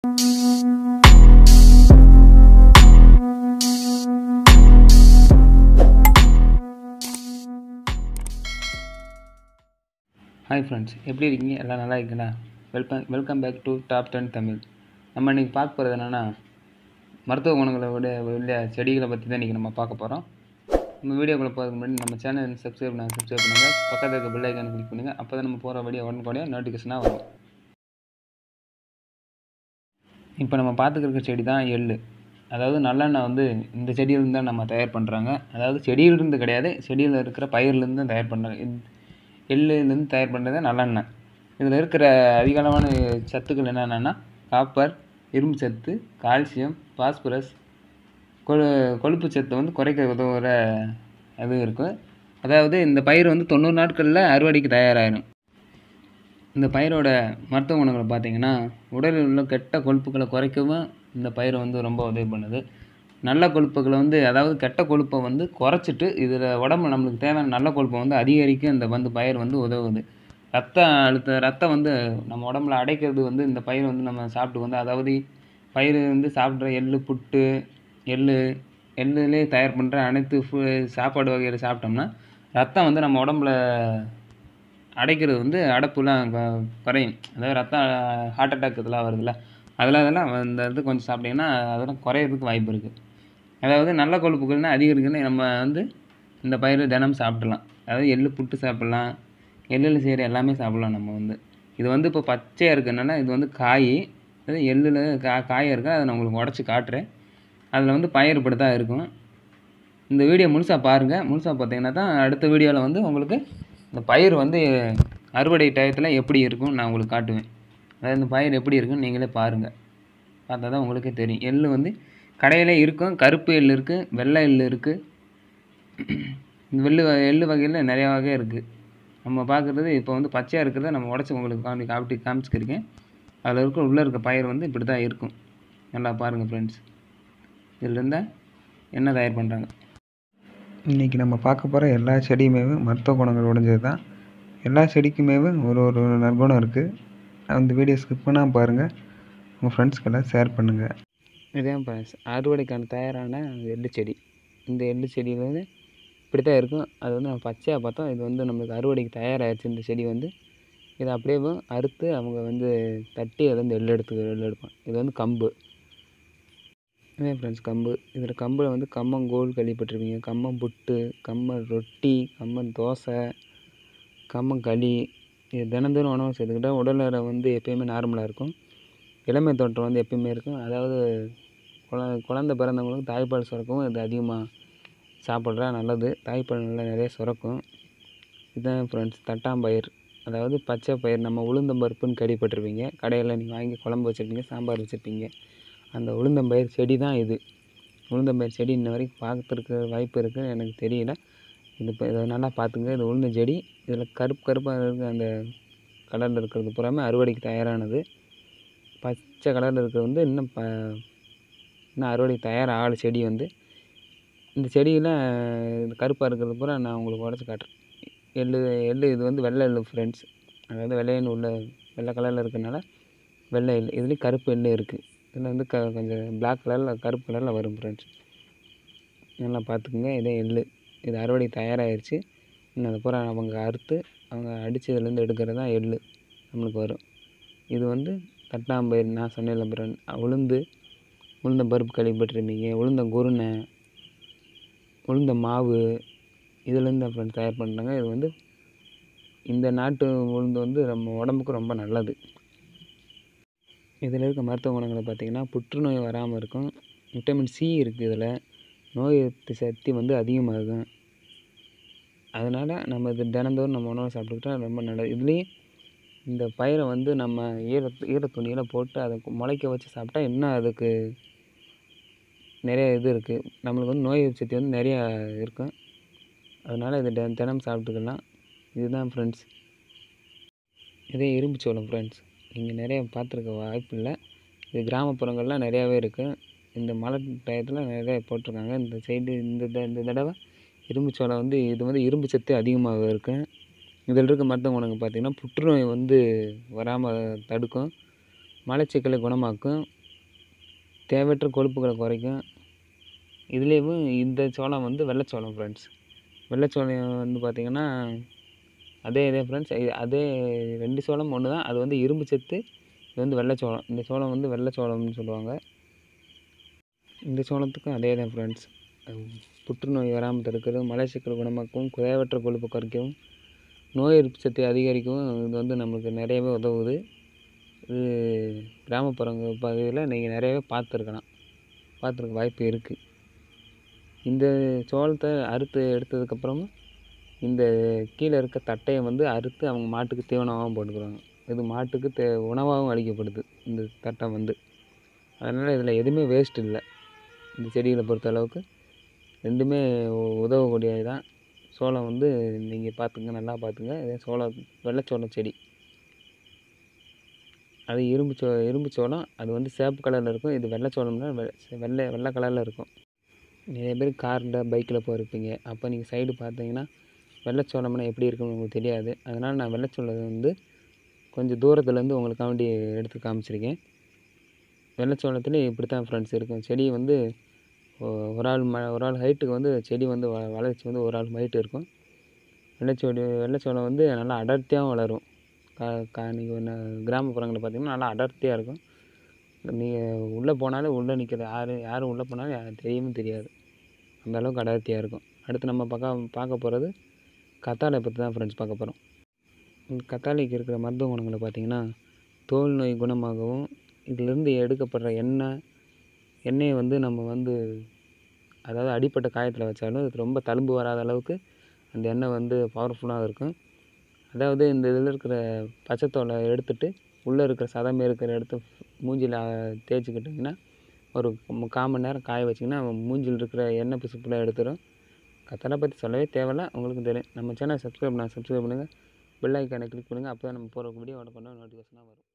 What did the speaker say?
hi friends எப்படி இருக்கீங்க எல்லாம் நல்லா இருக்கீங்களா welcome welcome back to top ten Tamil நம்ம இன்றைக்கி பார்க்க போகிறது என்னென்னா மருத்துவ குணங்களை விட உள்ள செடிகளை பற்றி தான் இன்றைக்கி நம்ம பார்க்க போகிறோம் நம்ம வீடியோக்குள்ளே போகிறதுக்கு முன்னாடி நம்ம சேனல் சப்ஸ்கிரைப் பண்ணாங்க சப்ஸ்கிரைப் பண்ணுங்கள் பக்கத்தில் இருக்க பெல் ஐக்கான கிளிக் பண்ணுங்கள் அப்போ தான் நம்ம போகிற வீடியோ உடனுக்குடைய நோட்டிஃபிகேஷனாக வரும் இப்போ நம்ம பார்த்துக்கிற செடி தான் எள்ளு அதாவது நல்லெண்ணெய் வந்து இந்த செடியிலிருந்து தான் நம்ம தயார் பண்ணுறாங்க அதாவது செடியிலிருந்து கிடையாது செடியில் இருக்கிற பயிர்லேருந்து தான் தயார் பண்ணுறாங்க எள்ளுலேருந்து தயார் பண்ணுறது நல்லெண்ணெய் இதில் இருக்கிற அதிகளவான சத்துக்கள் என்னென்னா காப்பர் இரும்பு சத்து கால்சியம் பாஸ்பரஸ் கொழு கொழுப்பு சத்து வந்து குறைக்க உதவுகிற இது இருக்கும் அதாவது இந்த பயிர் வந்து தொண்ணூறு நாட்களில் அறுவடைக்கு தயாராகிடும் இந்த பயிரோட மருத்துவ குணங்களை பார்த்தீங்கன்னா உடலில் உள்ள கெட்ட கொழுப்புகளை குறைக்கவும் இந்த பயிர் வந்து ரொம்ப உதவி பண்ணுது நல்ல கொழுப்புகளை வந்து அதாவது கெட்ட கொழுப்பை வந்து குறைச்சிட்டு இதில் உடம்பு நம்மளுக்கு தேவையான நல்ல கொழுப்பை வந்து அதிகரிக்க இந்த வந்து பயிர் வந்து உதவுது ரத்த அழுத்த ரத்தம் வந்து நம்ம உடம்புல அடைக்கிறது வந்து இந்த பயிர் வந்து நம்ம சாப்பிட்டு வந்து அதாவது பயிர் வந்து சாப்பிட்ற எள்ளு புட்டு எள்ளு எள்ளுலேயே தயார் பண்ணுற அனைத்து ஃபு சாப்பாடு வகைகளை சாப்பிட்டோம்னா ரத்தம் வந்து நம்ம உடம்புல அடைக்கிறது வந்து அடைப்புலாம் கு- குறையும் அதாவது ரத்தம் ஹார்ட் அட்டாக் இதெல்லாம் வருதுல்ல அதெல்லாம் அதெல்லாம் இந்த இது கொஞ்சம் சாப்பிட்டீங்கன்னா அதெல்லாம் குறையிறதுக்கு வாய்ப்பு இருக்குது அதாவது நல்ல கொழுப்புகள்னா அதிகரிக்குன்னு நம்ம வந்து இந்த பயிர் தினம் சாப்பிடலாம் அதாவது எள்ளு புட்டு சாப்பிட்லாம் எள்ளில் செய்கிற எல்லாமே சாப்பிட்லாம் நம்ம வந்து இது வந்து இப்போ பச்சையாக இருக்கனால இது வந்து காய் அது எள்ளில் கா காயாக இருக்கு அதை நான் உங்களுக்கு உடச்சி காட்டுறேன் அதில் வந்து பயிர் இப்படி தான் இருக்கும் இந்த வீடியோ முழுசாக பாருங்கள் முழுசாக பார்த்தீங்கன்னா தான் அடுத்த வீடியோவில் வந்து உங்களுக்கு இந்த பயிர் வந்து அறுவடை டயத்தில் எப்படி இருக்கும் நான் உங்களுக்கு காட்டுவேன் அதாவது இந்த பயிர் எப்படி இருக்குன்னு நீங்களே பாருங்கள் பார்த்தா தான் உங்களுக்கே தெரியும் எள்ளு வந்து கடையிலே இருக்கும் கருப்பு எள்ளு இருக்குது வெள்ளை எள்ளு இருக்குது இந்த வெள்ளு வகை- எள்ளு வகையில் நிறையா வகை இருக்குது நம்ம பார்க்குறது இப்போ வந்து பச்சையாக இருக்கிறத நம்ம உடச்சி உங்களுக்கு காமி காப்பி காமிச்சிருக்கேன் அதில் இருக்க உள்ளே இருக்க பயிர் வந்து இப்படி தான் இருக்கும் நல்லா பாருங்கள் ஃப்ரெண்ட்ஸ் இதில் இருந்தால் என்ன தயார் பண்ணுறாங்க இன்றைக்கி நம்ம பார்க்க போகிற எல்லா செடியுமே மருத்துவ குணங்கள் உடைஞ்சது தான் எல்லா செடிக்குமே ஒரு ஒரு நற்குணம் இருக்குது அந்த வீடியோ ஸ்கிப் பண்ணாமல் பாருங்கள் உங்கள் ஃப்ரெண்ட்ஸ்க்கெல்லாம் ஷேர் பண்ணுங்கள் இதுதான் ஃப்ரெண்ட்ஸ் அறுவடைக்கான தயாரான எள்ளு செடி இந்த எள்ளு செடியில் வந்து இப்படி தான் இருக்கும் அது வந்து நம்ம பச்சையாக பார்த்தோம் இது வந்து நம்மளுக்கு அறுவடைக்கு தயாராகிடுச்சு இந்த செடி வந்து இதை அப்படியே அறுத்து அவங்க வந்து தட்டி அதில் வந்து எள்ளு எடுத்து எள்ளு எடுப்பாங்க இது வந்து கம்பு இதே ஃப்ரெண்ட்ஸ் கம்பு இதில் கம்பில் வந்து கம்மங்கூழ் கேள்விப்பட்டிருப்பீங்க கம்மம் புட்டு கம்மன் ரொட்டி கம்மன் தோசை கம்மங்களி இது தினம் தினம் உணவு சேர்த்துக்கிட்டால் உடல் எடை வந்து எப்பயுமே நார்மலாக இருக்கும் இளமை தோற்றம் வந்து எப்பயுமே இருக்கும் அதாவது குழ குழந்த பிறந்தவங்களுக்கு தாய்ப்பால் சுரக்கவும் இது அதிகமாக சாப்பிட்றா நல்லது தாய்ப்பால் நல்லா நிறைய சுரக்கும் இதுதான் ஃப்ரெண்ட்ஸ் தட்டாம்பயிர் அதாவது பச்சை பயிர் நம்ம உளுந்தம்பருப்புன்னு கேள்விப்பட்டிருப்பீங்க கடையில் நீங்கள் வாங்கி குழம்பு வச்சுருப்பீங்க சாம்பார் வச்சுருப்பீங்க அந்த உளுந்தம்பயிர் செடி தான் இது உளுந்தம்பயிர் செடி இன்ன வரைக்கும் பார்த்துருக்க வாய்ப்பு இருக்குது எனக்கு தெரியல இது இப்போ இதை நல்லா பார்த்துங்க இது உளுந்த செடி இதில் கருப்பு கருப்பாக இருக்க அந்த கலரில் இருக்கிறது பூராமே அறுவடைக்கு தயாரானது பச்சை கலரில் இருக்கிறது வந்து இன்னும் ப இன்னும் அறுவடைக்கு தயாராகல செடி வந்து இந்த செடியில் இந்த கருப்பாக இருக்கிறது பூரா நான் உங்களுக்கு உடச்சி காட்டுறேன் எள்ளு எள்ளு இது வந்து வெள்ளை எள்ளு ஃப்ரெண்ட்ஸ் அதாவது வெள்ளையன்னு உள்ள வெள்ளை கலரில் இருக்கறனால வெள்ளை எள்ளு இதுலேயும் கருப்பு எள்ளு இருக்குது இதில் வந்து க கொஞ்சம் பிளாக் கலரில் கருப்பு கலரில் வரும் ஃப்ரெண்ட்ஸ் நல்லா பார்த்துக்குங்க இதே எள்ளு இது அறுவடை தயாராகிருச்சு இன்னும் அதை பூரா அவங்க அறுத்து அவங்க அடித்து இதுலேருந்து எடுக்கிறது தான் எள்ளு நம்மளுக்கு வரும் இது வந்து தட்டாம்பயிர் நான் சொன்னேன்ல பிறன் உளுந்து உளுந்த பருப்பு கேள்விப்பட்டிருப்பீங்க உளுந்த குருணை உளுந்த மாவு இதுலேருந்து ஃப்ரெண்ட்ஸ் தயார் பண்ணுறாங்க இது வந்து இந்த நாட்டு உளுந்து வந்து நம்ம உடம்புக்கு ரொம்ப நல்லது இதில் இருக்க மருத்துவ குணங்களை பார்த்திங்கன்னா புற்றுநோய் வராமல் இருக்கும் விட்டமின் சி இருக்குது இதில் நோய் எதிர்ப்பு சக்தி வந்து அதிகமாகும் அதனால் நம்ம இது தினந்தோறும் நம்ம உணவை சாப்பிட்டுக்கிட்டா ரொம்ப நல்லது இதுலேயும் இந்த பயிரை வந்து நம்ம ஈர ஈர துணியில் போட்டு அதை முளைக்க வச்சு சாப்பிட்டா இன்னும் அதுக்கு நிறைய இது இருக்குது நம்மளுக்கு வந்து நோய் எதிர்ப்பு சக்தி வந்து நிறையா இருக்கும் அதனால் இது தினம் தினம் சாப்பிட்டுக்கலாம் இதுதான் ஃப்ரெண்ட்ஸ் இதே இரும்பு சோளம் ஃப்ரெண்ட்ஸ் இங்கே நிறைய பார்த்துருக்க வாய்ப்பு இல்லை இது கிராமப்புறங்கள்லாம் நிறையாவே இருக்குது இந்த மழை டயத்தில் நிறைய போட்டிருக்காங்க இந்த சைடு இந்த த- இந்த தடவை இரும்பு சோளம் வந்து இது வந்து இரும்பு சத்து அதிகமாக இருக்குது இதில் இருக்க மருத்துவ குணங்கள் பார்த்திங்கன்னா புற்றுநோய் வந்து வராமல் தடுக்கும் மலச்சிக்கலை குணமாக்கும் தேவையற்ற கொழுப்புகளை குறைக்கும் இதுலேயும் இந்த சோளம் வந்து வெள்ளைச்சோளம் ஃப்ரெண்ட்ஸ் வெள்ளைச்சோளம் வந்து பார்த்திங்கன்னா அதே இதே ஃப்ரெண்ட்ஸ் அதே ரெண்டு சோளம் ஒன்று தான் அது வந்து இரும்பு சத்து இது வந்து வெள்ளைச்சோளம் இந்த சோளம் வந்து வெள்ளைச்சோளம்னு சொல்லுவாங்க இந்த சோளத்துக்கும் அதே தான் ஃப்ரெண்ட்ஸ் புற்றுநோய் வராமல் தடுக்கிறது மலச்சிக்கல் குணமாக்கவும் தேவையற்ற கொழுப்பு குறைக்கவும் நோய் எதிர்ப்பு சக்தி அதிகரிக்கவும் இது வந்து நம்மளுக்கு நிறையவே உதவுது இது கிராமப்புறங்க பகுதியில் நீங்கள் நிறையவே பார்த்துருக்கலாம் பார்த்துருக்க வாய்ப்பு இருக்குது இந்த சோளத்தை அறுத்து எடுத்ததுக்கப்புறமா இந்த கீழே இருக்க தட்டையை வந்து அறுத்து அவங்க மாட்டுக்கு தீவனமாகவும் போட்டுக்கிறாங்க இது மாட்டுக்கு தே உணவாகவும் அளிக்கப்படுது இந்த தட்டை வந்து அதனால் இதில் எதுவுமே வேஸ்ட் இல்லை இந்த செடிகளை பொறுத்த அளவுக்கு ரெண்டுமே உ- உதவக்கூடியது தான் சோளம் வந்து நீங்கள் பார்த்துங்க நல்லா பார்த்துங்க இதே சோளம் வெள்ளைச்சோளம் செடி அது இரும்பு சோ இரும்பு சோளம் அது வந்து சிவப்பு கலரில் இருக்கும் இது வெள்ளைச்சோளம்னா வெ வெள்ளை வெள்ளை கலரில் இருக்கும் நிறைய பேர் காரில் பைக்கில் போயிருப்பீங்க அப்போ நீங்கள் சைடு பார்த்தீங்கன்னா வெள்ளைச்சோளம்னா எப்படி இருக்குன்னு உங்களுக்கு தெரியாது அதனால் நான் வெள்ளைச்சோளம் வந்து கொஞ்சம் தூரத்துலேருந்து உங்களுக்காண்டி எடுத்து காமிச்சிருக்கேன் வெள்ளைச்சோளத்துலேயும் இப்படி தான் ஃப்ரெண்ட்ஸ் இருக்கும் செடி வந்து ஒ- ஒரு ஆள் ம ஒரு ஆள் ஹைட்டுக்கு வந்து செடி வந்து வ வளர்ச்சி வந்து ஒரு ஆள் ஹைட்டு இருக்கும் வெள்ளைச்சோடி வெள்ளைச்சோளம் வந்து நல்லா அடர்த்தியாகவும் வளரும் கா கா நீங்கள் ஒன்று கிராமப்புறங்களில் பார்த்தீங்கன்னா நல்லா அடர்த்தியாக இருக்கும் நீங்கள் உள்ளே போனாலே உள்ளே நிற்கிற யார் யாரும் உள்ளே போனாலும் யா- தெரியவும் தெரியாது அந்த அளவுக்கு அடர்த்தியாக இருக்கும் அடுத்து நம்ம பார்க்க பார்க்க போகிறது கத்தாழை பற்றி தான் ஃப்ரெண்ட்ஸ் பார்க்க போகிறோம் இந்த கத்தாழைக்கு இருக்கிற மருத்துவ குணங்களை பார்த்தீங்கன்னா தோல் நோய் குணமாகவும் இதிலிருந்து எடுக்கப்படுற எண்ணெய் எண்ணெயை வந்து நம்ம வந்து அதாவது அடிப்பட்ட காயத்தில் வச்சாலும் அது ரொம்ப தழும்பு வராத அளவுக்கு அந்த எண்ணெய் வந்து பவர்ஃபுல்லாக இருக்கும் அதாவது இந்த இதில் இருக்கிற பச்சைத்தோலை எடுத்துட்டு உள்ளே இருக்கிற சதம் இருக்கிற இடத்த மூஞ்சியில் தேய்ச்சிக்கிட்டிங்கன்னா ஒரு முக்கால் மணி நேரம் காய வச்சிங்கன்னா மூஞ்சில் இருக்கிற எண்ணெய் பிசுப்புலாம் எடுத்துடும் கத்தாழை பற்றி சொல்லவே தேவையில்ல உங்களுக்கு தெரியும் நம்ம சேனல் சப்ஸ்கிரைப் பண்ண சப்ஸ்கிரைப் பண்ணுங்கள் பெல் ஐக்கானை கிளிக் பண்ணுங்கள் அப்போ தான் நம்ம போகிற வீடியோ உடனே நோட்டிஃபிகேஷனாக வரும்